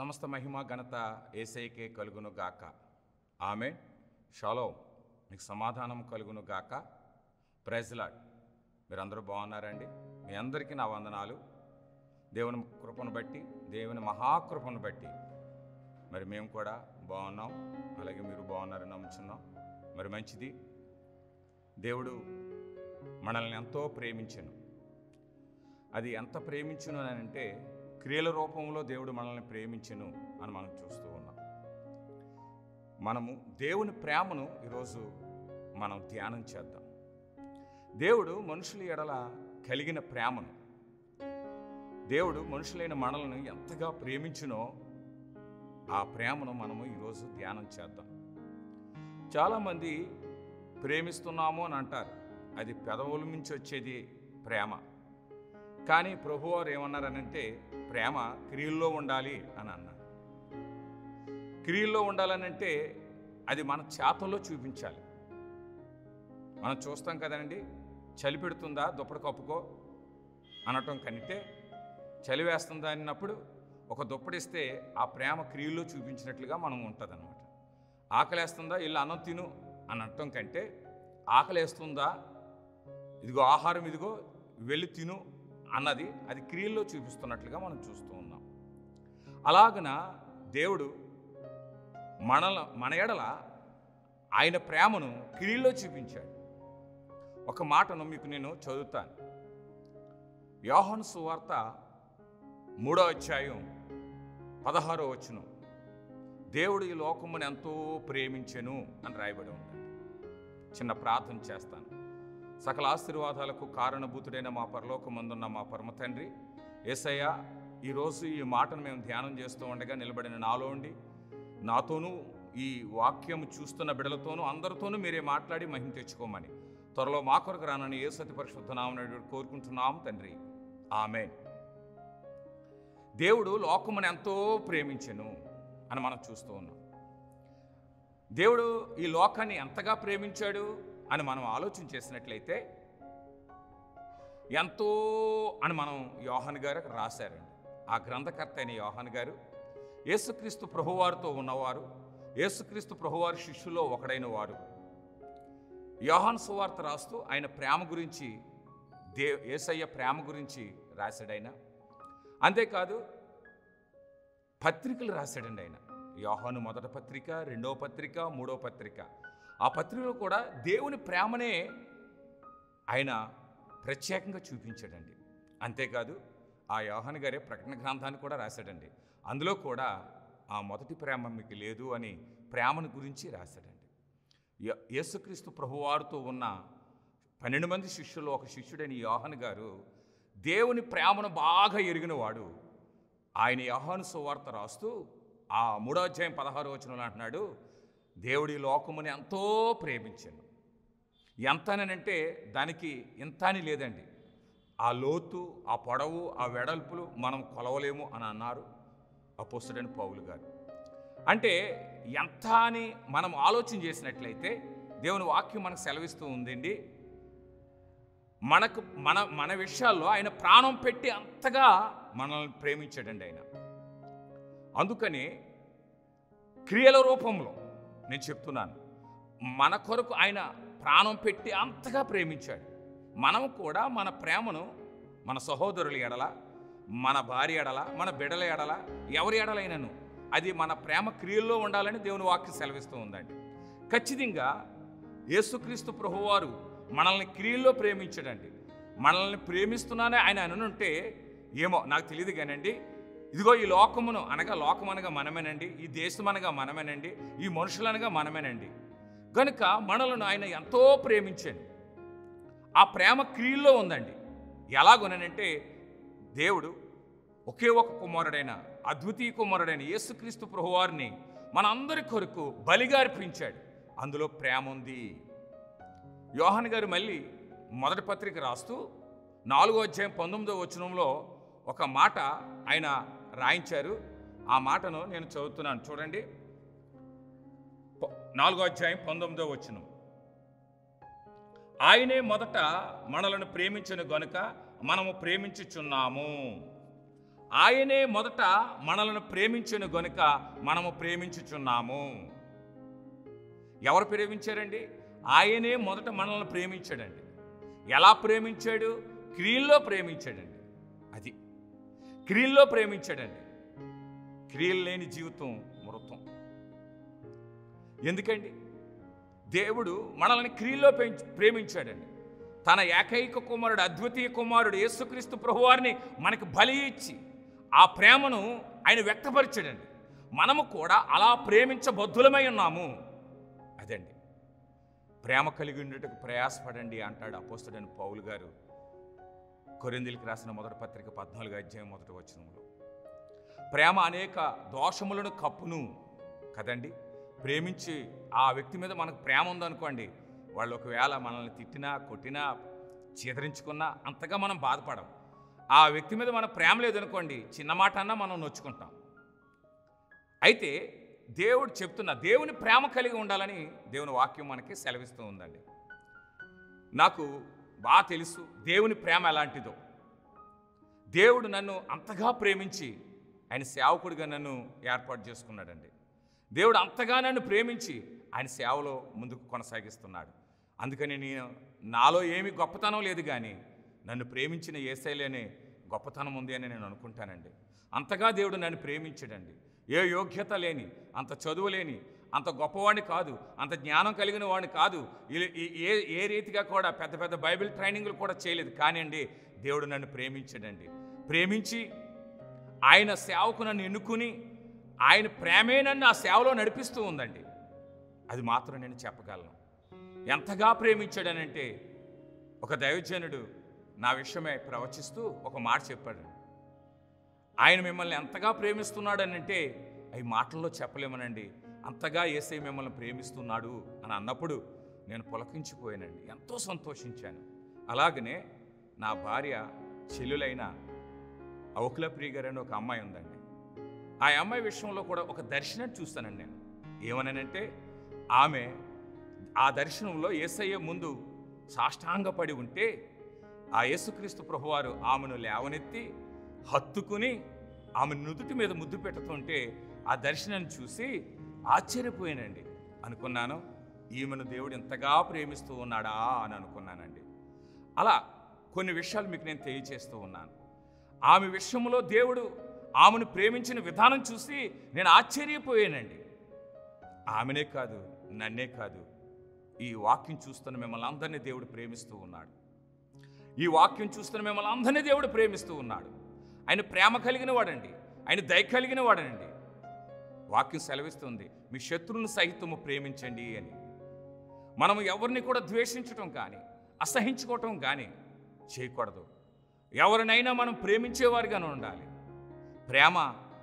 సమస్త మహిమ ఘనత ఏసైకే కలుగును గాక ఆమె షాలో మీకు సమాధానం కలుగును గాక ప్రైజ్లాడ్ మీరందరూ బాగున్నారండి మీ అందరికీ నా వందనాలు దేవుని కృపను బట్టి దేవుని మహాకృపను బట్టి మరి మేము కూడా బాగున్నాం అలాగే మీరు బాగున్నారని నమ్ముచున్నాం మరి మంచిది దేవుడు మనల్ని ఎంతో ప్రేమించను అది ఎంత ప్రేమించును అని అంటే క్రియల రూపంలో దేవుడు మనల్ని ప్రేమించను అని మనం చూస్తూ ఉన్నాం మనము దేవుని ప్రేమను ఈరోజు మనం ధ్యానం చేద్దాం దేవుడు మనుషుల ఎడల కలిగిన ప్రేమను దేవుడు మనుషులైన మనల్ని ఎంతగా ప్రేమించునో ఆ ప్రేమను మనము ఈరోజు ధ్యానం చేద్దాం చాలామంది ప్రేమిస్తున్నాము అని అంటారు అది పెదవుల నుంచి వచ్చేది ప్రేమ కానీ ప్రభువారు ఏమన్నారనంటే ప్రేమ క్రియల్లో ఉండాలి అని అన్నారు క్రియల్లో ఉండాలనంటే అది మన చేతల్లో చూపించాలి మనం చూస్తాం కదండి చలి పెడుతుందా దుప్పటి కప్పుకో అనటం కంటే చలి వేస్తుందా అన్నప్పుడు ఒక దుప్పటిస్తే ఆ ప్రేమ క్రియల్లో చూపించినట్లుగా మనం ఉంటుందన్నమాట ఆకలేస్తుందా ఇల్లు అన్నం తిను అని అనటం కంటే ఆకలేస్తుందా ఇదిగో ఆహారం ఇదిగో వెళ్ళి తిను అన్నది అది క్రియల్లో చూపిస్తున్నట్లుగా మనం చూస్తూ ఉన్నాం అలాగన దేవుడు మనల మన ఎడల ఆయన ప్రేమను క్రియల్లో చూపించాడు ఒక మాటను మీకు నేను చదువుతాను యోహాను సువార్త మూడో అధ్యాయం పదహారో వచనం దేవుడు ఈ లోకమును ఎంతో ప్రేమించెను అని రాయబడి ఉంది చిన్న ప్రార్థన చేస్తాను సకల ఆశీర్వాదాలకు కారణభూతుడైన మా పరలోకమందున్న మా పరమ తండ్రి ఏసయ్య ఈరోజు ఈ మాటను మేము ధ్యానం చేస్తూ ఉండగా నిలబడిన నాలో ఉండి నాతోనూ ఈ వాక్యం చూస్తున్న బిడలతోనూ అందరితోనూ మీరే మాట్లాడి మహిమ తెచ్చుకోమని త్వరలో మా కొరకు రానని ఏ సతి పరిశుద్ధనామని కోరుకుంటున్నాం తండ్రి ఆమె దేవుడు లోకమును ఎంతో ప్రేమించెను అని మనం చూస్తూ ఉన్నాం దేవుడు ఈ లోకాన్ని ఎంతగా ప్రేమించాడు అని మనం ఆలోచన చేసినట్లయితే ఎంతో అని మనం యోహాన్ గారు రాశారండి ఆ గ్రంథకర్త అయిన యోహాన్ గారు యేసుక్రీస్తు ప్రభువారితో ఉన్నవారు యేసుక్రీస్తు ప్రభువారి శిష్యులో ఒకడైన వారు యోహాన్ సువార్త రాస్తూ ఆయన ప్రేమ గురించి దే ఏసయ్య ప్రేమ గురించి రాశాడైన అంతేకాదు పత్రికలు రాశాడండి ఆయన యోహాను మొదటి పత్రిక రెండో పత్రిక మూడో పత్రిక ఆ పత్రికలో కూడా దేవుని ప్రేమనే ఆయన ప్రత్యేకంగా చూపించాడండి అంతేకాదు ఆ యోహాను గారే ప్రకటన గ్రంథాన్ని కూడా రాశాడండి అందులో కూడా ఆ మొదటి ప్రేమ మీకు లేదు అని ప్రేమను గురించి రాశాడండి య- యేసుక్రీస్తు ప్రభువారితో ఉన్న పన్నెండు మంది శిష్యుల్లో ఒక శిష్యుడైన యోహాను గారు దేవుని ప్రేమను బాగా ఎరిగినవాడు ఆయన యోహాను సువార్త రాస్తూ ఆ మూడో అధ్యాయం పదహారు వచనంలో అంటున్నాడు దేవుడి లోకముని ఎంతో ప్రేమించాను ఎంతనంటే దానికి ఇంత అని లేదండి ఆ లోతు ఆ పొడవు ఆ వెడల్పులు మనం కొలవలేము అని అన్నారు అపోస్తుడని పౌలు గారు అంటే ఎంత అని మనం ఆలోచన చేసినట్లయితే దేవుని వాక్యం మనకు సెలవిస్తూ ఉందండి మనకు మన మన విషయాల్లో ఆయన ప్రాణం పెట్టి అంతగా మనల్ని ప్రేమించాడండి ఆయన అందుకని క్రియల రూపంలో నేను చెప్తున్నాను మన కొరకు ఆయన ప్రాణం పెట్టి అంతగా ప్రేమించాడు మనం కూడా మన ప్రేమను మన సహోదరుల ఎడల మన భార్య ఎడల మన బిడల ఎడల ఎవరి ఎడలైనను అది మన ప్రేమ క్రియల్లో ఉండాలని దేవుని వాక్యం సెలవిస్తూ ఉందండి ఖచ్చితంగా యేసుక్రీస్తు ప్రభువారు మనల్ని క్రియల్లో ప్రేమించాడండి మనల్ని ప్రేమిస్తున్నానే ఆయన అనుంటే ఏమో నాకు తెలియదు కానండి ఇదిగో ఈ లోకమును అనగా లోకం అనగా మనమేనండి ఈ దేశం అనగా మనమేనండి ఈ మనుషులనగా మనమేనండి కనుక మనలను ఆయన ఎంతో ప్రేమించాడు ఆ ప్రేమ క్రియల్లో ఉందండి ఎలాగొనంటే దేవుడు ఒకే ఒక కుమారుడైన అద్వితీయ కుమారుడైన యేసుక్రీస్తు ప్రభువారిని మనందరి కొరకు బలిగా అర్పించాడు అందులో ప్రేమ ఉంది యోహాన్ గారు మళ్ళీ మొదటి పత్రిక రాస్తూ నాలుగో అధ్యాయం పంతొమ్మిదో వచనంలో ఒక మాట ఆయన రాయించారు ఆ మాటను నేను చదువుతున్నాను చూడండి ప- నాలుగో అధ్యాయం పంతొమ్మిదో వచనం ఆయనే మొదట మనలను ప్రేమించిన గనుక మనము ప్రేమించుచున్నాము ఆయనే మొదట మనలను ప్రేమించను గనుక మనము ప్రేమించుచున్నాము ఎవరు ప్రేమించారండి ఆయనే మొదట మనల్ని ప్రేమించాడండి ఎలా ప్రేమించాడు క్రియల్లో ప్రేమించాడండి అది క్రియల్లో ప్రేమించాడండి క్రియలు లేని జీవితం మృతం ఎందుకండి దేవుడు మనల్ని క్రియల్లో పెంచ్ ప్రేమించాడండి తన ఏకైక కుమారుడు అద్వితీయ కుమారుడు యేసుక్రీస్తు ప్రభువారిని మనకు బలి ఇచ్చి ఆ ప్రేమను ఆయన వ్యక్తపరిచాడండి మనము కూడా అలా ప్రేమించబద్ధులమై ఉన్నాము అదండి ప్రేమ కలిగి ఉండేటకు ప్రయాసపడండి అంటాడు అపోస్తుడని పౌలు గారు కొరిందిలికి రాసిన మొదటి పత్రిక పద్నాలుగు అధ్యాయం మొదటి వచనంలో ప్రేమ అనేక దోషములను కప్పును కదండి ప్రేమించి ఆ వ్యక్తి మీద మనకు ప్రేమ ఉందనుకోండి వాళ్ళు ఒకవేళ మనల్ని తిట్టినా కొట్టినా చీదరించుకున్నా అంతగా మనం బాధపడం ఆ వ్యక్తి మీద మన ప్రేమ లేదనుకోండి చిన్న మాట అన్నా మనం నొచ్చుకుంటాం అయితే దేవుడు చెప్తున్న దేవుని ప్రేమ కలిగి ఉండాలని దేవుని వాక్యం మనకి సెలవిస్తూ ఉందండి నాకు బాగా తెలుసు దేవుని ప్రేమ ఎలాంటిదో దేవుడు నన్ను అంతగా ప్రేమించి ఆయన సేవకుడిగా నన్ను ఏర్పాటు చేసుకున్నాడండి దేవుడు అంతగా నన్ను ప్రేమించి ఆయన సేవలో ముందుకు కొనసాగిస్తున్నాడు అందుకని నేను నాలో ఏమి గొప్పతనం లేదు కానీ నన్ను ప్రేమించిన ఏసైలేనే గొప్పతనం ఉంది అని నేను అనుకుంటానండి అంతగా దేవుడు నన్ను ప్రేమించాడండి ఏ యోగ్యత లేని అంత చదువు లేని అంత గొప్పవాడిని కాదు అంత జ్ఞానం కలిగిన వాడిని కాదు ఈ- ఈ- ఏ ఏ రీతిగా కూడా పెద్ద పెద్ద బైబిల్ ట్రైనింగ్లు కూడా చేయలేదు కానీ అండి దేవుడు నన్ను ప్రేమించాడండి ప్రేమించి ఆయన సేవకు నన్ను ఎన్నుకుని ఆయన ప్రేమే నన్ను ఆ సేవలో నడిపిస్తూ ఉందండి అది మాత్రం నేను చెప్పగలను ఎంతగా ప్రేమించాడనంటే ఒక దైవజనుడు నా విషయమే ప్రవచిస్తూ ఒక మాట చెప్పాడు ఆయన మిమ్మల్ని ఎంతగా ప్రేమిస్తున్నాడనంటే అవి మాటల్లో చెప్పలేమనండి అంతగా ఏసై మిమ్మల్ని ప్రేమిస్తున్నాడు అని అన్నప్పుడు నేను పులకించిపోయానండి ఎంతో సంతోషించాను అలాగనే నా భార్య చెల్లులైన అవుకులప్రియ గారు అని ఒక అమ్మాయి ఉందండి ఆ అమ్మాయి విషయంలో కూడా ఒక దర్శనం చూస్తానండి నేను ఏమనంటే ఆమె ఆ దర్శనంలో ఏసయ్య ముందు సాష్టాంగపడి ఉంటే ఆ యేసుక్రీస్తు ప్రభువారు ఆమెను లేవనెత్తి హత్తుకుని ఆమె నుదుటి మీద ముద్దు పెట్టుతుంటే ఆ దర్శనాన్ని చూసి ఆశ్చర్యపోయానండి అనుకున్నాను ఈమెను దేవుడు ఎంతగా ప్రేమిస్తూ ఉన్నాడా అని అనుకున్నానండి అలా కొన్ని విషయాలు మీకు నేను తెలియజేస్తూ ఉన్నాను ఆమె విషయంలో దేవుడు ఆమెను ప్రేమించిన విధానం చూసి నేను ఆశ్చర్యపోయానండి ఆమెనే కాదు నన్నే కాదు ఈ వాక్యం చూస్తున్న మిమ్మల్ని అందరినీ దేవుడు ప్రేమిస్తూ ఉన్నాడు ఈ వాక్యం చూస్తున్న మిమ్మల్ని అందరినీ దేవుడు ప్రేమిస్తూ ఉన్నాడు ఆయన ప్రేమ కలిగిన వాడండి ఆయన దయ కలిగిన వాడండి వాక్యం సెలవిస్తుంది మీ శత్రువులను సహితము ప్రేమించండి అని మనము ఎవరిని కూడా ద్వేషించటం కానీ అసహించుకోవటం కానీ చేయకూడదు ఎవరినైనా మనం ప్రేమించేవారిగానే ఉండాలి ప్రేమ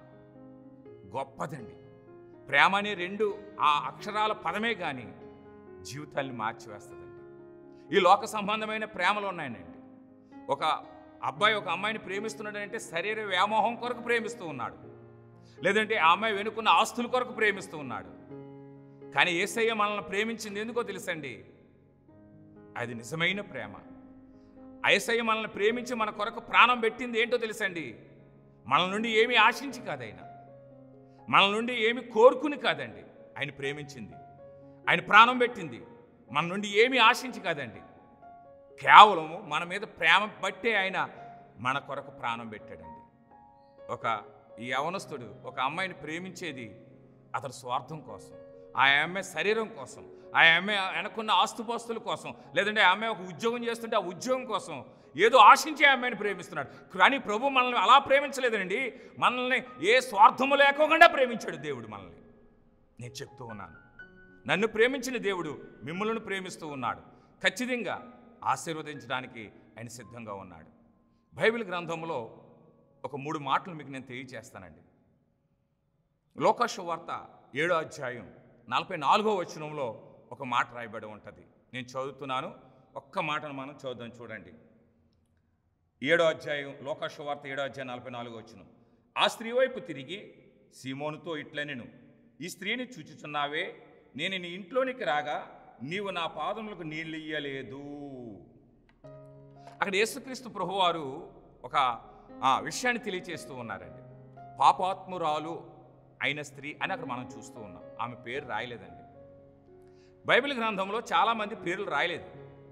గొప్పదండి ప్రేమ అనే రెండు ఆ అక్షరాల పదమే కానీ జీవితాన్ని మార్చివేస్తుందండి ఈ లోక సంబంధమైన ప్రేమలు ఉన్నాయనండి ఒక అబ్బాయి ఒక అమ్మాయిని ప్రేమిస్తున్నాడంటే శరీర వ్యామోహం కొరకు ప్రేమిస్తూ ఉన్నాడు లేదంటే ఆ అమ్మాయి వెనుకున్న ఆస్తుల కొరకు ప్రేమిస్తూ ఉన్నాడు కానీ ఏసయ్య మనల్ని ప్రేమించింది ఎందుకో తెలుసండి అది నిజమైన ప్రేమ ఐసయ్య మనల్ని ప్రేమించి మన కొరకు ప్రాణం పెట్టింది ఏంటో తెలుసండి మన నుండి ఏమీ ఆశించి కాదైనా మన నుండి ఏమి కోరుకుని కాదండి ఆయన ప్రేమించింది ఆయన ప్రాణం పెట్టింది మన నుండి ఏమీ ఆశించి కాదండి కేవలము మన మీద ప్రేమ బట్టే ఆయన మన కొరకు ప్రాణం పెట్టాడండి ఒక ఈ యవనస్తుడు ఒక అమ్మాయిని ప్రేమించేది అతని స్వార్థం కోసం ఆ అమ్మాయి శరీరం కోసం ఆ అమ్మాయి వెనకున్న ఆస్తుపాస్తుల కోసం లేదంటే ఆ అమ్మాయి ఒక ఉద్యోగం చేస్తుంటే ఆ ఉద్యోగం కోసం ఏదో ఆశించే అమ్మాయిని ప్రేమిస్తున్నాడు కానీ ప్రభు మనల్ని అలా ప్రేమించలేదండి మనల్ని ఏ స్వార్థము లేకోకుండా ప్రేమించాడు దేవుడు మనల్ని నేను చెప్తూ ఉన్నాను నన్ను ప్రేమించిన దేవుడు మిమ్మల్ని ప్రేమిస్తూ ఉన్నాడు ఖచ్చితంగా ఆశీర్వదించడానికి ఆయన సిద్ధంగా ఉన్నాడు బైబిల్ గ్రంథంలో ఒక మూడు మాటలు మీకు నేను తెలియచేస్తానండి లోకాశ వార్త ఏడో అధ్యాయం నలభై నాలుగో వచనంలో ఒక మాట రాయబడి ఉంటుంది నేను చదువుతున్నాను ఒక్క మాటను మనం చదువుదాం చూడండి ఏడో అధ్యాయం లోకాశ వార్త ఏడో అధ్యాయం నలభై నాలుగో వచనం ఆ స్త్రీ వైపు తిరిగి సీమోనుతో ఇట్లనెను ఈ స్త్రీని చూచుచున్నావే నేను నీ ఇంట్లోనికి రాగా నీవు నా పాదములకు నీళ్ళు ఇయ్యలేదు అక్కడ యేసుక్రీస్తు ప్రభువారు ఒక ఆ విషయాన్ని తెలియచేస్తూ ఉన్నారండి పాపాత్మురాలు అయిన స్త్రీ అని అక్కడ మనం చూస్తూ ఉన్నాం ఆమె పేరు రాయలేదండి బైబిల్ గ్రంథంలో చాలామంది పేర్లు రాయలేదు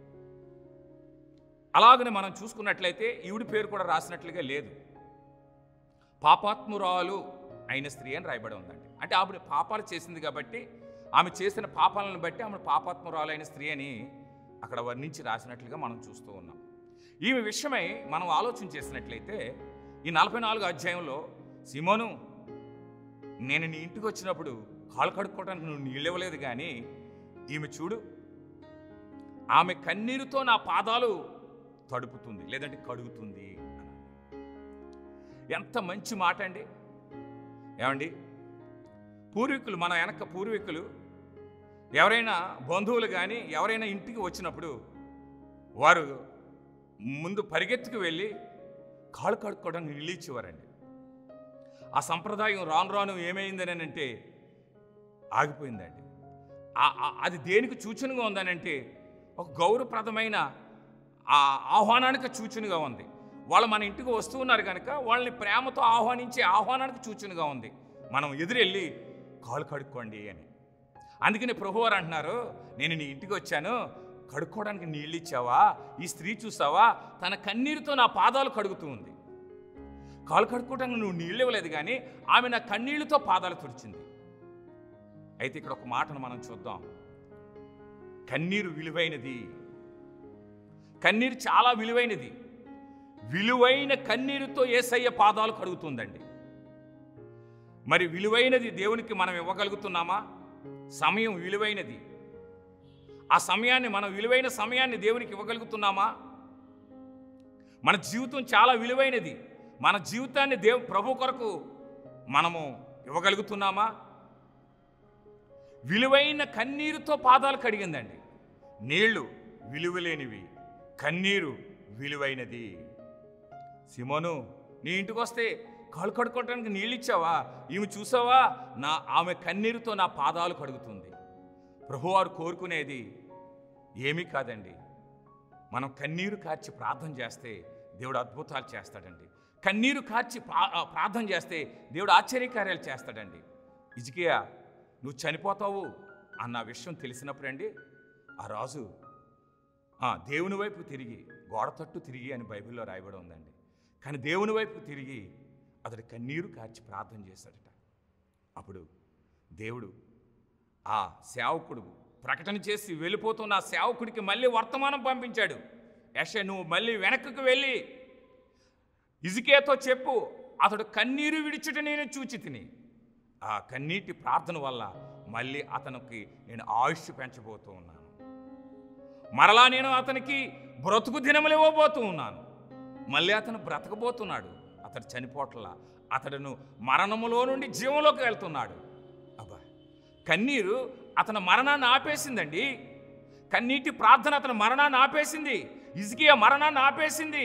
అలాగనే మనం చూసుకున్నట్లయితే ఈవిడి పేరు కూడా రాసినట్లుగా లేదు పాపాత్మురాలు అయిన స్త్రీ అని రాయబడి ఉందండి అంటే ఆవిడ పాపాలు చేసింది కాబట్టి ఆమె చేసిన పాపాలను బట్టి ఆమె పాపాత్మురాలు అయిన స్త్రీ అని అక్కడ వర్ణించి రాసినట్లుగా మనం చూస్తూ ఉన్నాం ఈమె విషయమై మనం ఆలోచన చేసినట్లయితే ఈ నలభై నాలుగు అధ్యాయంలో సిమోను నేను నీ ఇంటికి వచ్చినప్పుడు కాలు కడుక్కోవడానికి నువ్వు నీళ్ళు ఇవ్వలేదు కానీ ఈమె చూడు ఆమె కన్నీరుతో నా పాదాలు తడుపుతుంది లేదంటే కడుగుతుంది అన్నాడు. ఎంత మంచి మాట అండి ఏమండి పూర్వీకులు మన వెనక పూర్వీకులు ఎవరైనా బంధువులు కానీ ఎవరైనా ఇంటికి వచ్చినప్పుడు వారు ముందు పరిగెత్తుకు వెళ్ళి కాళ్ళు కడుక్కోవడానికి నీళ్ళు ఇచ్చేవారండి ఆ సంప్రదాయం రాను రాను ఏమైందని అంటే ఆగిపోయిందండి ఆ- ఆ- అది దేనికి సూచనగా ఉందనంటే ఒక గౌరవప్రదమైన ఆ ఆహ్వానానికి సూచనగా ఉంది వాళ్ళు మన ఇంటికి వస్తూ ఉన్నారు కనుక వాళ్ళని ప్రేమతో ఆహ్వానించే ఆహ్వానానికి సూచనగా ఉంది మనం ఎదురెళ్ళి కాలు కడుక్కోండి అని అందుకని ప్రభువారు అంటున్నారు నేను నీ ఇంటికి వచ్చాను కడుక్కోవడానికి నీళ్ళు ఇచ్చావా ఈ స్త్రీ చూసావా తన కన్నీరుతో నా పాదాలు కడుగుతూ ఉంది కాలు కడుక్కోవడానికి నువ్వు నీళ్ళు ఇవ్వలేదు కానీ ఆమె నా కన్నీళ్లతో పాదాలు తుడిచింది అయితే ఇక్కడ ఒక మాటను మనం చూద్దాం కన్నీరు విలువైనది కన్నీరు చాలా విలువైనది విలువైన కన్నీరుతో ఏసయ్య పాదాలు కడుగుతుందండి మరి విలువైనది దేవునికి మనం ఇవ్వగలుగుతున్నామా సమయం విలువైనది ఆ సమయాన్ని మనం విలువైన సమయాన్ని దేవునికి ఇవ్వగలుగుతున్నామా మన జీవితం చాలా విలువైనది మన జీవితాన్ని దేవు ప్రభు కొరకు మనము ఇవ్వగలుగుతున్నామా విలువైన కన్నీరుతో పాదాలు కడిగిందండి నీళ్లు విలువలేనివి కన్నీరు విలువైనది సిమోను నీ ఇంటికి వస్తే కాలు కడుక్కోవడానికి నీళ్ళు ఇచ్చావా ఈమె చూసావా నా ఆమె కన్నీరుతో నా పాదాలు కడుగుతుంది ప్రభువారు కోరుకునేది ఏమీ కాదండి మనం కన్నీరు కార్చి ప్రార్థన చేస్తే దేవుడు అద్భుతాలు చేస్తాడండి కన్నీరు కార్చి ప్రా- ఆ, ప్రార్థన చేస్తే దేవుడు ఆశ్చర్యకార్యాలు చేస్తాడండి ఇజికియా నువ్వు చనిపోతావు అన్న విషయం తెలిసినప్పుడండి ఆ రాజు ఆ, దేవుని వైపు తిరిగి గోడ తట్టు తిరిగి అని బైబిల్లో రాయబడి ఉందండి కానీ దేవుని వైపు తిరిగి అతడు కన్నీరు కార్చి ప్రార్థన చేశాడట అప్పుడు దేవుడు ఆ సేవకుడు ప్రకటన చేసి వెళ్ళిపోతున్న ఆ సేవకుడికి మళ్ళీ వర్తమానం పంపించాడు యశ నువ్వు మళ్ళీ వెనక్కి వెళ్ళి ఇజికేతో చెప్పు అతడు కన్నీరు విడిచుట నేను చూచి తిని ఆ కన్నీటి ప్రార్థన వల్ల మళ్ళీ అతనికి నేను ఆయుష్ పెంచబోతూ ఉన్నాను మరలా నేను అతనికి బ్రతుకు దినములు ఇవ్వబోతూ ఉన్నాను మళ్ళీ అతను బ్రతకబోతున్నాడు అతడు చనిపోట్లా అతడును మరణములో నుండి జీవంలోకి వెళ్తున్నాడు అబ్బా కన్నీరు అతని మరణాన్ని ఆపేసిందండి కన్నీటి ప్రార్థన అతని మరణాన్ని ఆపేసింది ఇజికియా మరణాన్ని ఆపేసింది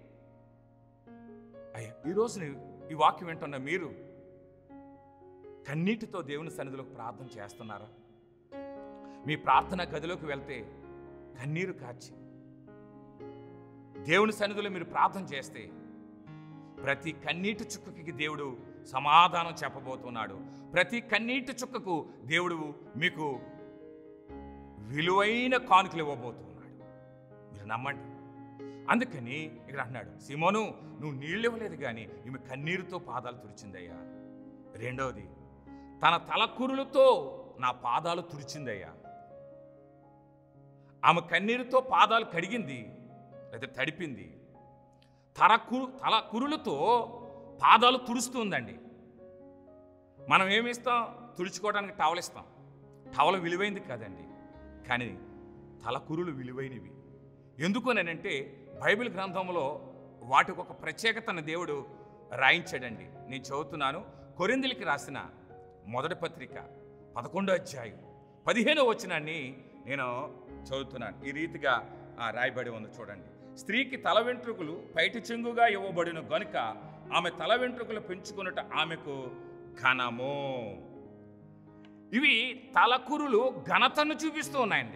అయ్యా ఈరోజు నీ- ఈ వాక్యం వింటున్న మీరు కన్నీటితో దేవుని సన్నిధిలోకి ప్రార్థన చేస్తున్నారా మీ ప్రార్థన గదిలోకి వెళ్తే కన్నీరు కార్చి దేవుని సన్నిధిలో మీరు ప్రార్థన చేస్తే ప్రతి కన్నీటి చుక్కకి దేవుడు సమాధానం చెప్పబోతున్నాడు ప్రతి కన్నీటి చుక్కకు దేవుడు మీకు విలువైన కానుకలు ఇవ్వబోతున్నాడు మీరు నమ్మండి అందుకని ఇక్కడ అన్నాడు సిమోను నువ్వు నీళ్ళు ఇవ్వలేదు కానీ ఈమె కన్నీరుతో పాదాలు తుడిచిందయ్యా రెండవది తన తలకురులతో నా పాదాలు తుడిచిందయ్యా ఆమె కన్నీరుతో పాదాలు కడిగింది లేదా తడిపింది తల కురు తల కురులతో పాదాలు తుడుస్తుందండి మనం ఏమిస్తాం తుడుచుకోవడానికి టవల్ ఇస్తాం టవల్ విలువైంది కాదండి కానీ తల కురులు విలువైనవి ఎందుకనంటే బైబిల్ గ్రంథంలో వాటికి ఒక ప్రత్యేకతను దేవుడు రాయించాడండి నేను చదువుతున్నాను కొరిందులకి రాసిన మొదటి పత్రిక పదకొండో అధ్యాయం పదిహేనో వచనాన్ని నేను చదువుతున్నాను ఈ రీతిగా ఆ, రాయబడి ఉంది చూడండి స్త్రీకి తల వెంట్రుకలు బయట చెంగుగా ఇవ్వబడిన గనుక ఆమె తల వెంట్రుకలు పెంచుకున్నట ఆమెకు ఘనము ఇవి తలకురులు ఘనతను చూపిస్తూ ఉన్నాయండి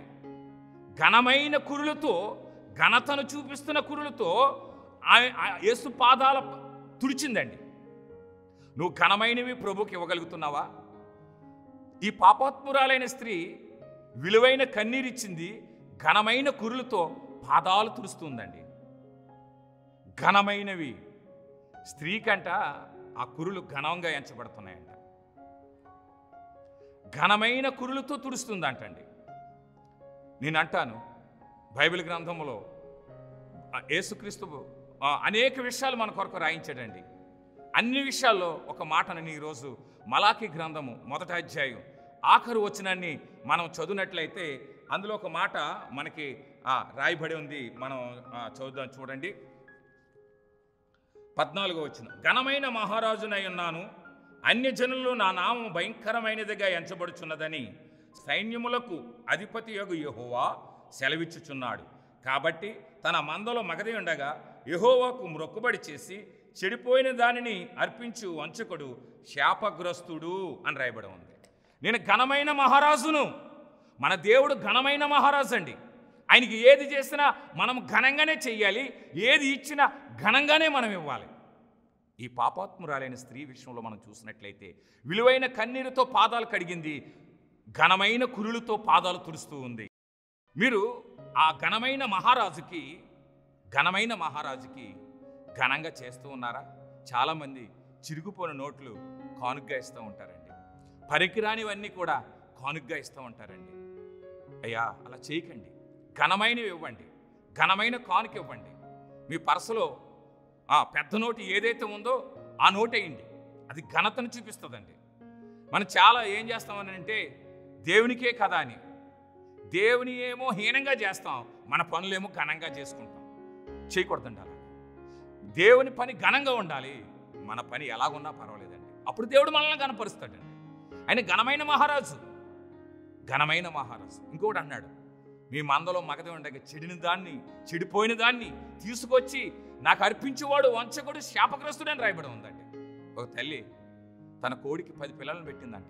ఘనమైన కురులతో ఘనతను చూపిస్తున్న కురులతో ఆ- ఆ యేసు పాదాల తుడిచిందండి నువ్వు ఘనమైనవి ప్రభుకి ఇవ్వగలుగుతున్నావా ఈ పాపాత్మురాలైన స్త్రీ విలువైన కన్నీరిచ్చింది ఘనమైన కురులతో పాదాలు తుడుస్తుందండి ఘనమైనవి స్త్రీకంట ఆ కురులు ఘనంగా ఎంచబడుతున్నాయంట ఘనమైన కురులతో తుడుస్తుందంటండి నేను అంటాను బైబిల్ గ్రంథంలో ఆ యేసుక్రీస్తు ఆ, అనేక విషయాలు మన కొరకు రాయించాడండి అన్ని విషయాల్లో ఒక మాటను నేను ఈరోజు మలాకి గ్రంథము మొదటి అధ్యాయం ఆఖరు వచనాన్ని మనం చదివినట్లయితే అందులో ఒక మాట మనకి ఆ, రాయబడి ఉంది మనం ఆ, చదువుదాం చూడండి పద్నాలుగో వచ్చిన ఘనమైన మహారాజునై ఉన్నాను అన్యజనులు నా నామం భయంకరమైనదిగా ఎంచబడుచున్నదని సైన్యములకు అధిపతి యొగు యెహోవా సెలవిచ్చుచున్నాడు కాబట్టి తన మందలో మగది ఉండగా యెహోవాకు మ్రొక్కుబడి చేసి చెడిపోయిన దానిని అర్పించు వంచకుడు శాపగ్రస్తుడు అని రాయబడి ఉంది నేను ఘనమైన మహారాజును మన దేవుడు ఘనమైన మహారాజు అండి ఆయనకి ఏది చేసినా మనం ఘనంగానే చెయ్యాలి ఏది ఇచ్చినా ఘనంగానే మనం ఇవ్వాలి ఈ పాపాత్మురాలైన స్త్రీ విషయంలో మనం చూసినట్లయితే విలువైన కన్నీరుతో పాదాలు కడిగింది ఘనమైన కురులతో పాదాలు తుడుస్తూ ఉంది మీరు ఆ ఘనమైన మహారాజుకి ఘనమైన మహారాజుకి ఘనంగా చేస్తూ ఉన్నారా చాలామంది చిరుగుపోయిన నోట్లు కానుగ్గా ఇస్తూ ఉంటారండి పనికిరానివన్నీ కూడా కానుగ్గా ఇస్తూ ఉంటారండి అయ్యా అలా చేయకండి ఘనమైనవి ఇవ్వండి ఘనమైన కానుక ఇవ్వండి మీ పర్సులో ఆ పెద్ద నోటు ఏదైతే ఉందో ఆ నోట్ వేయండి అది ఘనతను చూపిస్తుందండి మనం చాలా ఏం చేస్తామని అంటే దేవునికే కదా అని దేవుని ఏమో హీనంగా చేస్తాం మన పనులేమో ఘనంగా చేసుకుంటాం చేయకూడదండి అలా దేవుని పని ఘనంగా ఉండాలి మన పని ఎలాగున్నా పర్వాలేదండి అప్పుడు దేవుడు మనల్ని ఘనపరుస్తాడండి ఆయన ఘనమైన మహారాజు ఘనమైన మహారాజు ఇంకోటి అన్నాడు మీ మందలో మగది ఉండగా చెడిన దాన్ని చెడిపోయిన దాన్ని తీసుకొచ్చి నాకు అర్పించేవాడు వంచకుడు శాపగ్రస్తుడని రాయబడి ఉందండి ఒక తల్లి తన కోడికి పది పిల్లలను పెట్టిందంట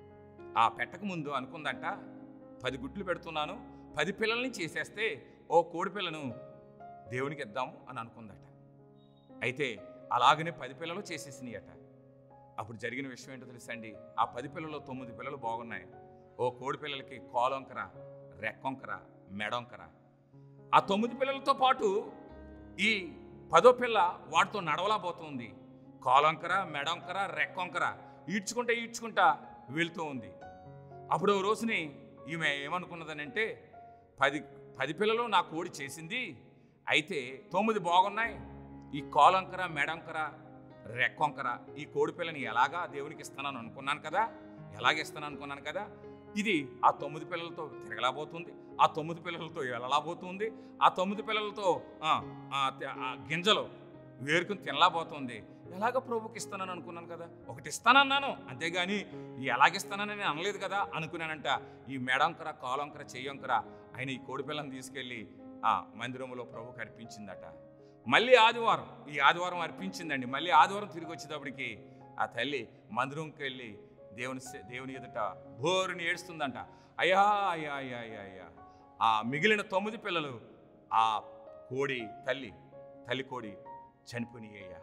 ఆ పెట్టక ముందు అనుకుందంట పది గుడ్లు పెడుతున్నాను పది పిల్లల్ని చేసేస్తే ఓ కోడి పిల్లను దేవునికి ఇద్దాము అని అనుకుందట అయితే అలాగనే పది పిల్లలు చేసేసినాయట అప్పుడు జరిగిన విషయం ఏంటో తెలుసండి ఆ పది పిల్లలు తొమ్మిది పిల్లలు బాగున్నాయి ఓ కోడి పిల్లలకి కోలొంకర రెక్కొంకర మెడొంకర ఆ తొమ్మిది పిల్లలతో పాటు ఈ పదో పిల్ల వాటితో నడవలాపోతుంది కోలంకర మెడొంకర రెక్కొంకర ఈడ్చుకుంటా ఈడ్చుకుంటా వెళ్తూ ఉంది అప్పుడు ఓ రోజుని ఈమె ఏమనుకున్నదనంటే పది పది పిల్లలు నా కోడి చేసింది అయితే తొమ్మిది బాగున్నాయి ఈ కోలంకర మెడంకర రెక్కొంకర ఈ కోడి పిల్లని ఎలాగా దేవునికి ఇస్తానని అనుకున్నాను కదా ఎలాగ ఇస్తాను అనుకున్నాను కదా ఇది ఆ తొమ్మిది పిల్లలతో తిరగలాబోతుంది ఆ తొమ్మిది పిల్లలతో వెళ్ళలాబోతుంది ఆ తొమ్మిది పిల్లలతో ఆ, ఆ, త- ఆ గింజలు వేరుకుని తినలాబోతుంది ఎలాగ ప్రభుకి ఇస్తానని అనుకున్నాను కదా ఒకటి ఇస్తానన్నాను అంతేగాని ఎలాగిస్తానని నేను అనలేదు కదా అనుకున్నానంట ఈ మెడంకర కాలంకర చెయ్యంకర ఆయన ఈ కోడి పిల్లని తీసుకెళ్ళి ఆ మందిరంలో ప్రభుకి అర్పించిందట మళ్ళీ ఆదివారం ఈ ఆదివారం అర్పించిందండి మళ్ళీ ఆదివారం తిరిగి వచ్చేటప్పటికి ఆ తల్లి మందిరంకి వెళ్ళి దేవుని సే- దేవుని ఎదుట బోరుని ఏడుస్తుందంట అయ్యా అయ్యా అయ్యా అయ్యా అయ్యా ఆ మిగిలిన తొమ్మిది పిల్లలు ఆ కోడి తల్లి తల్లి కోడి చనిపోయినాయ్యా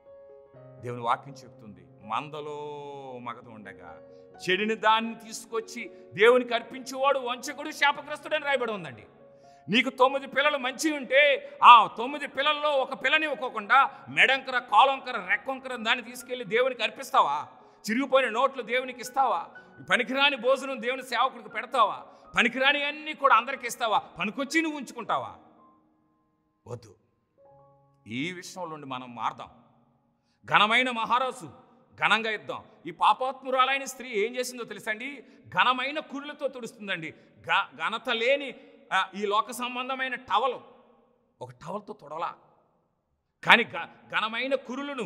దేవుని వాక్యం చెప్తుంది మందలో మగత ఉండగా చెడిని దాన్ని తీసుకొచ్చి దేవునికి అర్పించేవాడు వంచకుడు శాపగ్రస్తుడని రాయబడి ఉందండి నీకు తొమ్మిది పిల్లలు మంచి ఉంటే ఆ తొమ్మిది పిల్లల్లో ఒక పిల్లని ఇవ్వకోకుండా మెడంకర కాలంకర రెక్కొంకర దాన్ని తీసుకెళ్లి దేవునికి అర్పిస్తావా చిరిగిపోయిన నోట్లు దేవునికి ఇస్తావా పనికిరాని భోజనం దేవుని సేవకుడికి పెడతావా పనికిరాని అన్నీ కూడా అందరికి ఇస్తావా పనికొచ్చి నువ్వు ఉంచుకుంటావా వద్దు ఈ విషయంలో నుండి మనం మారదాం ఘనమైన మహారాజు ఘనంగా ఇద్దాం ఈ పాపాత్మురాలైన స్త్రీ ఏం చేసిందో తెలుసండి ఘనమైన కురులతో తుడుస్తుందండి ఘ ఘనత లేని ఆ, ఈ లోక సంబంధమైన టవలు ఒక టవల్తో తొడలా కానీ ఘ ఘనమైన కురులను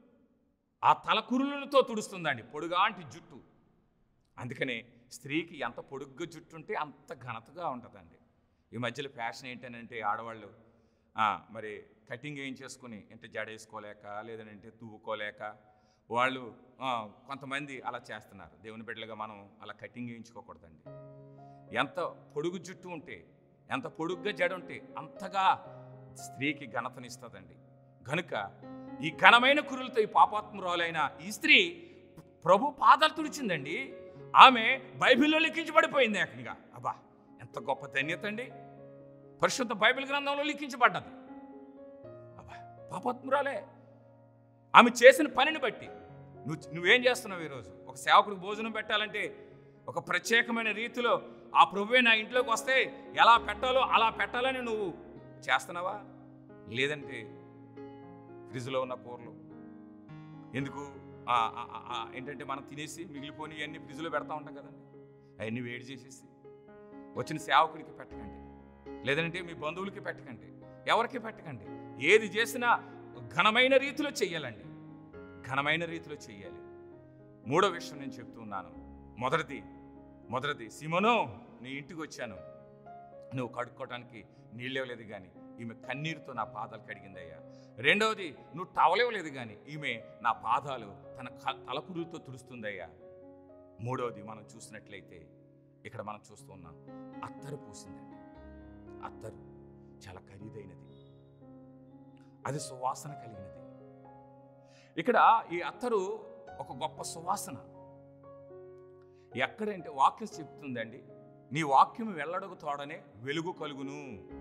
ఆ తల కురులతో తుడుస్తుందండి పొడుగాంటి జుట్టు అందుకనే స్త్రీకి ఎంత పొడుగ్గా జుట్టు ఉంటే అంత ఘనతగా ఉంటుందండి ఈ మధ్యలో ఫ్యాషన్ ఏంటనంటే ఆడవాళ్ళు ఆ, మరి కటింగ్ వేయించేసుకుని అంటే జడేసుకోలేక లేదంటే తువ్వుకోలేక వాళ్ళు ఆ, కొంతమంది అలా చేస్తున్నారు దేవుని బిడ్డలుగా మనం అలా కటింగ్ వేయించుకోకూడదండి ఎంత పొడుగు జుట్టు ఉంటే ఎంత పొడుగ్గా జడ ఉంటే అంతగా స్త్రీకి ఘనతనిస్తుందండి కనుక ఈ ఘనమైన కురులతో ఈ పాపాత్మురాలైన ఈ స్త్రీ ప్రభు పాదాలు తుడిచిందండి ఆమె బైబిల్లో లిఖించబడిపోయింది ఏకంగా అబ్బా ఎంత గొప్ప ధన్యత అండి పరిశుద్ధ బైబిల్ గ్రంథంలో లిఖించబడ్డది అబ్బా పాపాత్మురాలే ఆమె చేసిన పనిని బట్టి నువ్వు నువ్వేం చేస్తున్నావు ఈరోజు ఒక సేవకుడికి భోజనం పెట్టాలంటే ఒక ప్రత్యేకమైన రీతిలో ఆ ప్రభువే నా ఇంట్లోకి వస్తే ఎలా పెట్టాలో అలా పెట్టాలని నువ్వు చేస్తున్నావా లేదంటే ఫ్రిడ్జ్లో ఉన్న కూరలు ఎందుకు ఆ- ఆ- ఆ- ఆ ఏంటంటే మనం తినేసి మిగిలిపోయి అన్ని ఫ్రిడ్జ్లో పెడతా ఉంటాం కదండి అవన్నీ వేడి చేసేసి వచ్చిన సేవకుడికి పెట్టకండి లేదంటే మీ బంధువులకి పెట్టకండి ఎవరికి పెట్టకండి ఏది చేసినా ఘనమైన రీతిలో చెయ్యాలండి ఘనమైన రీతిలో చెయ్యాలి మూడో విషయం నేను చెప్తున్నాను మొదటిది మొదటిది సిమోను నీ ఇంటికి వచ్చాను నువ్వు కడుక్కోవడానికి నీళ్ళేవలేదు కానీ ఈమె కన్నీరుతో నా పాదాలు కడిగిందయ్యా రెండవది నువ్వు టవలేవలేదు కానీ ఈమె నా పాదాలు తన క- తలకురులతో తుడుస్తుందయ్యా మూడవది మనం చూసినట్లయితే ఇక్కడ మనం చూస్తూ ఉన్నాం అత్తరు పూసిందండి అత్తరు చాలా ఖరీదైనది అది సువాసన కలిగినది ఇక్కడ ఈ అత్తరు ఒక గొప్ప సువాసన ఎక్కడంటే వాక్యం చెప్తుందండి నీ వాక్యం వెళ్ళడకు తోడనే వెలుగు కలుగును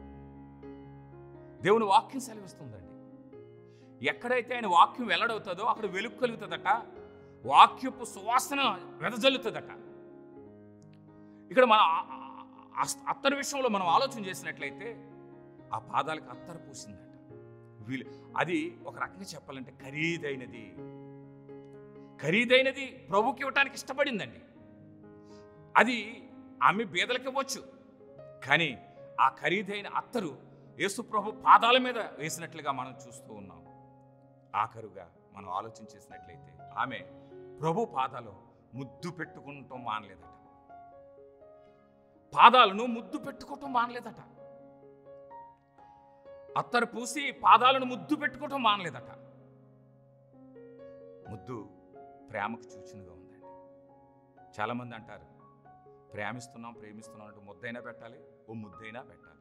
దేవుని వాక్యం సెలవిస్తుందండి ఎక్కడైతే ఆయన వాక్యం వెల్లడవుతుందో అక్కడ వెలుగు కలుగుతుందట వాక్యపు సువాసన వెదజల్లుతుందట ఇక్కడ మన ఆ- ఆ- ఆ- అత్తరు విషయంలో మనం ఆలోచన చేసినట్లయితే ఆ పాదాలకు అత్తరు పూసిందట వీలు అది ఒక రకంగా చెప్పాలంటే ఖరీదైనది ఖరీదైనది ప్రభుకి ఇవ్వటానికి ఇష్టపడిందండి అది ఆమె బీదలకు ఇవ్వచ్చు కానీ ఆ ఖరీదైన అత్తరు యేసు ప్రభు పాదాల మీద వేసినట్లుగా మనం చూస్తూ ఉన్నాం ఆఖరుగా మనం ఆలోచన చేసినట్లయితే ఆమె ప్రభు పాదాలు ముద్దు పెట్టుకుంటాం మానలేదట పాదాలను ముద్దు పెట్టుకోవటం మానలేదట అత్తరు పూసి పాదాలను ముద్దు పెట్టుకోవటం మానలేదట ముద్దు ప్రేమకు సూచనగా ఉందండి చాలామంది అంటారు ప్రేమిస్తున్నాం ప్రేమిస్తున్నాం అంటూ ముద్దైనా పెట్టాలి ఓ ముద్దైనా పెట్టాలి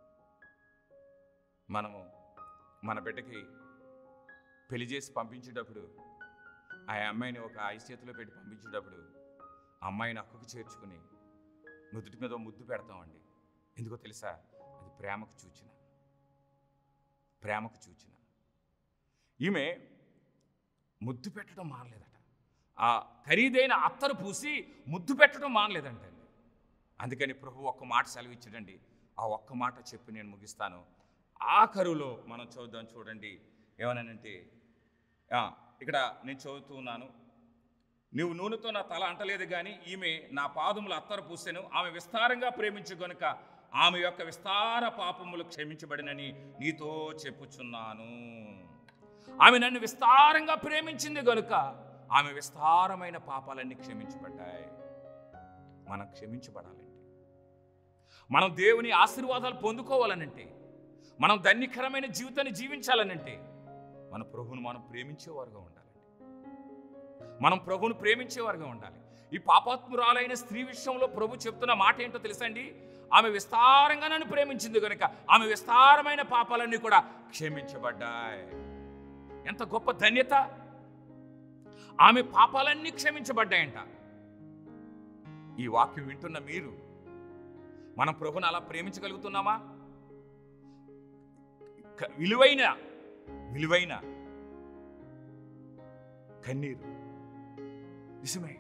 మనము మన బిడ్డకి పెళ్లి చేసి పంపించేటప్పుడు ఆ అమ్మాయిని ఒక ఐదు చేతిలో పెట్టి పంపించేటప్పుడు ఆ అమ్మాయిని అక్కకు చేర్చుకుని నుదుటి మీద ఓ ముద్దు పెడతామండి ఎందుకో తెలుసా అది ప్రేమకు సూచన ప్రేమకు సూచన ఈమె ముద్దు పెట్టడం మానలేదట ఆ ఖరీదైన అత్తరు పూసి ముద్దు పెట్టడం మానలేదంటండి అందుకని ప్రభు ఒక్క మాట సెలవిచ్చాడండి ఆ ఒక్క మాట చెప్పి నేను ముగిస్తాను ఆఖరులో మనం చూద్దాం చూడండి ఏమనంటే ఆ, ఇక్కడ నేను చదువుతున్నాను నువ్వు నూనెతో నా తల అంటలేదు కానీ ఈమె నా పాదములు అత్తరు పూసెను ఆమె విస్తారంగా ప్రేమించు గనుక ఆమె యొక్క విస్తార పాపములు క్షమించబడినని నీతో చెప్పుచున్నాను ఆమె నన్ను విస్తారంగా ప్రేమించింది గనుక ఆమె విస్తారమైన పాపాలన్నీ క్షమించబడ్డాయి మనం క్షమించబడాలంటే మనం దేవుని ఆశీర్వాదాలు పొందుకోవాలనంటే మనం ధన్యకరమైన జీవితాన్ని జీవించాలనంటే మన ప్రభువును మనం ప్రేమించేవారుగా ఉండాలండి మనం ప్రభువును ప్రేమించేవారుగా ఉండాలి ఈ పాపాత్మురాలైన స్త్రీ విషయంలో ప్రభు చెప్తున్న మాట ఏంటో తెలుసండి ఆమె విస్తారంగా నన్ను ప్రేమించింది కనుక ఆమె విస్తారమైన పాపాలన్నీ కూడా క్షమించబడ్డాయి ఎంత గొప్ప ధన్యత ఆమె పాపాలన్నీ క్షమించబడ్డాయంట ఈ వాక్యం వింటున్న మీరు మనం ప్రభుని అలా ప్రేమించగలుగుతున్నామా క- విలువైన విలువైన కన్నీరు నిజమే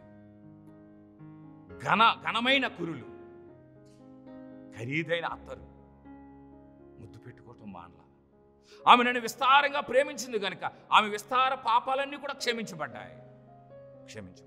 ఘన ఘనమైన కురులు ఖరీదైన అత్తరు ముద్దు పెట్టుకోవటం మానలా ఆమె నన్ను విస్తారంగా ప్రేమించింది కనుక ఆమె విస్తార పాపాలన్నీ కూడా క్షమించబడ్డాయి క్షమించబడ్డాయి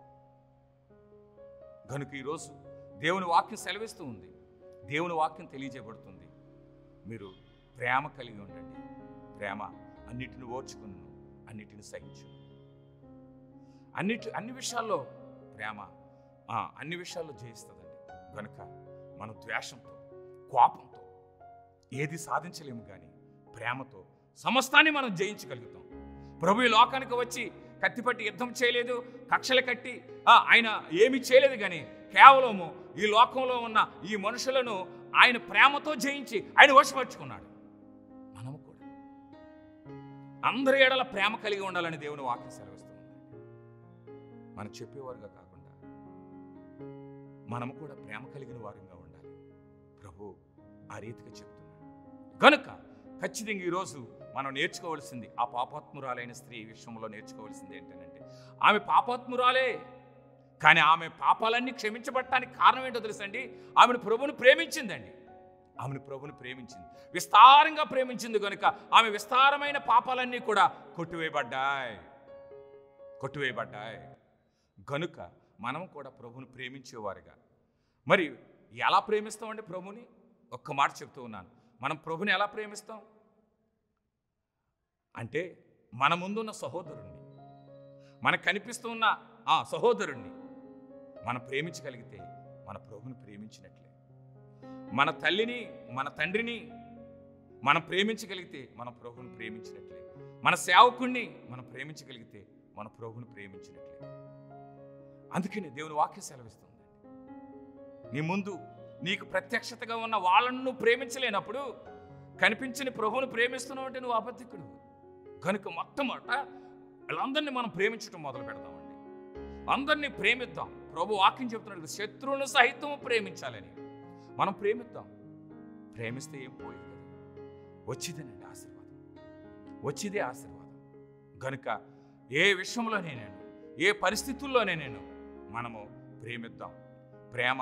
కనుక ఈరోజు దేవుని వాక్యం సెలవిస్తూ ఉంది దేవుని వాక్యం తెలియజేయబడుతుంది మీరు ప్రేమ కలిగి ఉండండి ప్రేమ అన్నిటిని ఓర్చుకును అన్నిటిని సహించు అన్నిటి అన్ని విషయాల్లో ప్రేమ ఆ, అన్ని విషయాల్లో జయిస్తుందండి కనుక మనం ద్వేషంతో కోపంతో ఏది సాధించలేము కానీ ప్రేమతో సమస్తాన్ని మనం జయించగలుగుతాం ప్రభు ఈ లోకానికి వచ్చి కత్తిపట్టి యుద్ధం చేయలేదు కక్షలు కట్టి ఆ, ఆయన ఏమీ చేయలేదు కానీ కేవలము ఈ లోకంలో ఉన్న ఈ మనుషులను ఆయన ప్రేమతో జయించి ఆయన వశపరుచుకున్నాడు మనము కూడా అందరి ఎడల ప్రేమ కలిగి ఉండాలని దేవుని వాక్యం సెలవిస్తుంది మనం చెప్పేవారుగా కాకుండా మనము కూడా ప్రేమ కలిగిన వారంగా ఉండాలి ప్రభు ఆ రీతిగా చెప్తున్నాడు కనుక ఖచ్చితంగా ఈరోజు మనం నేర్చుకోవాల్సింది ఆ పాపాత్మురాలైన స్త్రీ విషయంలో నేర్చుకోవాల్సింది ఏంటంటే ఆమె పాపాత్మురాలే కానీ ఆమె పాపాలన్నీ క్షమించబడటానికి కారణం ఏంటో తెలుసండి ఆమెను ప్రభుని ప్రేమించిందండి ఆమెను ప్రభుని ప్రేమించింది విస్తారంగా ప్రేమించింది కనుక ఆమె విస్తారమైన పాపాలన్నీ కూడా కొట్టివేయబడ్డాయి కొట్టివేయబడ్డాయి గనుక మనం కూడా ప్రభుని ప్రేమించేవారుగా మరి ఎలా ప్రేమిస్తామండి ప్రభుని ఒక్క మాట చెప్తూ ఉన్నాను మనం ప్రభుని ఎలా ప్రేమిస్తాం అంటే మన ముందున్న సహోదరుణ్ణి మనకు కనిపిస్తున్న ఆ సహోదరుణ్ణి మనం ప్రేమించగలిగితే మన ప్రభుని ప్రేమించినట్లే మన తల్లిని మన తండ్రిని మనం ప్రేమించగలిగితే మన ప్రభుని ప్రేమించినట్లే మన సేవకుణ్ణి మనం ప్రేమించగలిగితే మన ప్రభుని ప్రేమించినట్లే అందుకని దేవుని వాక్యం సెలవిస్తుంది నీ ముందు నీకు ప్రత్యక్షతగా ఉన్న వాళ్ళను నువ్వు ప్రేమించలేనప్పుడు కనిపించని ప్రభువును ప్రేమిస్తున్నావు అంటే నువ్వు అబద్ధికుడు కనుక మొట్టమొదట వీళ్ళందరినీ మనం ప్రేమించడం మొదలు పెడదామండి అందరినీ ప్రేమిద్దాం ప్రభు వాక్యం చెప్తున్నాడు శత్రువులను సహితం ప్రేమించాలని మనం ప్రేమిద్దాం ప్రేమిస్తే ఏం పోయేది కదా వచ్చిదేనండి ఆశీర్వాదం వచ్చిదే ఆశీర్వాదం కనుక ఏ విషయంలోనే నేను ఏ పరిస్థితుల్లోనే నేను మనము ప్రేమిద్దాం ప్రేమ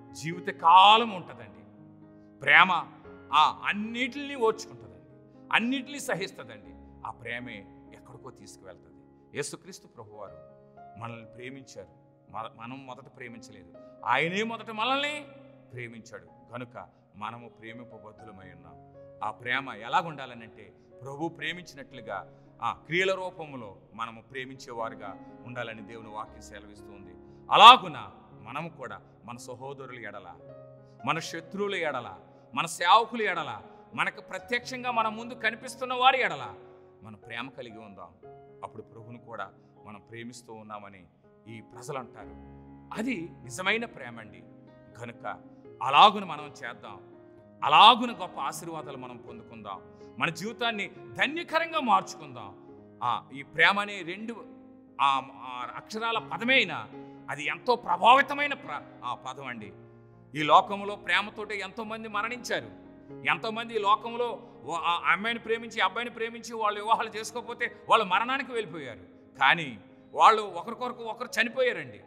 జీవితకాలం ఉంటుందండి ప్రేమ ఆ అన్నిటిని ఓర్చుకుంటుందండి అన్నిటినీ సహిస్తుందండి ఆ ప్రేమే ఎక్కడికో తీసుకువెళ్తుంది యేసుక్రీస్తు ప్రభువారు మనల్ని ప్రేమించారు మన- మనం మొదట ప్రేమించలేదు ఆయనే మొదట మనల్ని ప్రేమించాడు కనుక మనము ప్రేమింపబద్ధులమై ఉన్నాం ఆ ప్రేమ ఎలాగుండాలనంటే ప్రభు ప్రేమించినట్లుగా ఆ క్రియల రూపంలో మనము ప్రేమించేవారుగా ఉండాలని దేవుని వాక్యం సెలవిస్తుంది అలాగున మనము కూడా మన సహోదరుల ఎడల మన శత్రువుల ఎడల మన సేవకుల ఎడల మనకు ప్రత్యక్షంగా మన ముందు కనిపిస్తున్న వారి ఎడల మన ప్రేమ కలిగి ఉందాం అప్పుడు ప్రభుని కూడా మనం ప్రేమిస్తూ ఉన్నామని ఈ ప్రజలు అంటారు అది నిజమైన ప్రేమ అండి కనుక అలాగున మనం చేద్దాం అలాగున గొప్ప ఆశీర్వాదాలు మనం పొందుకుందాం మన జీవితాన్ని ధన్యకరంగా మార్చుకుందాం ఆ, ఈ ప్రేమ అనే రెండు ఆ, ఆ అక్షరాల పదమైన అది ఎంతో ప్రభావితమైన ప్ర ఆ పదం అండి ఈ లోకంలో ప్రేమతోటి ఎంతోమంది మరణించారు ఎంతోమంది ఈ లోకంలో ఓ- ఆ అమ్మాయిని ప్రేమించి ఈ అబ్బాయిని ప్రేమించి వాళ్ళు వివాహాలు చేసుకోకపోతే వాళ్ళు మరణానికి వెళ్ళిపోయారు కానీ వాళ్ళు ఒకరికొరకు ఒకరు చనిపోయారండి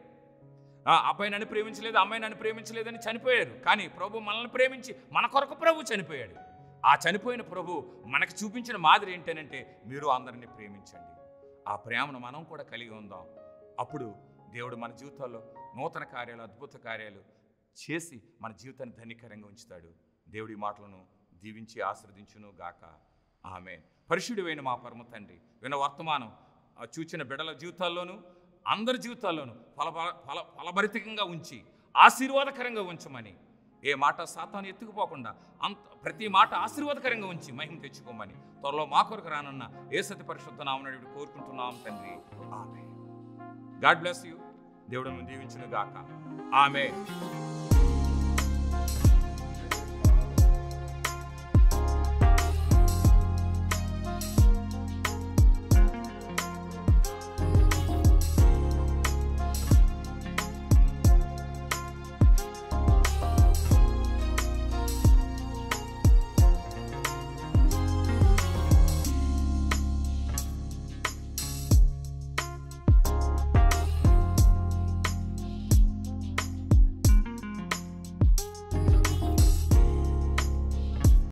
ఆ అబ్బాయి నన్ను ప్రేమించలేదు అమ్మాయి నన్ను ప్రేమించలేదని చనిపోయారు కానీ ప్రభు మనల్ని ప్రేమించి మన కొరకు ప్రభు చనిపోయాడు ఆ చనిపోయిన ప్రభు మనకు చూపించిన మాదిరి ఏంటనంటే మీరు అందరినీ ప్రేమించండి ఆ ప్రేమను మనం కూడా కలిగి ఉందాం అప్పుడు దేవుడు మన జీవితాల్లో నూతన కార్యాలు అద్భుత కార్యాలు చేసి మన జీవితాన్ని ధన్యకరంగా ఉంచుతాడు దేవుడి మాటలను దీవించి ఆశ్రదించును గాక ఆమె పరిశుడివైన మా పరమ తండ్రి విన్న వర్తమానం ఆ చూచిన బిడ్డల జీవితాల్లోనూ అందరి జీవితాల్లోనూ ఫల ఫల ఫలభరితంగా ఉంచి ఆశీర్వాదకరంగా ఉంచమని ఏ మాట సాతాను ఎత్తుకుపోకుండా అంత ప్రతి మాట ఆశీర్వాదకరంగా ఉంచి మహిమ తెచ్చుకోమని త్వరలో మా కొరకు రానున్న ఏ సతి పరిశుద్ధ నామనడి కోరుకుంటున్నాం తండ్రి ఆమె గాడ్ బ్లెస్ యూ దేవుడు దీవించును గాక ఆమె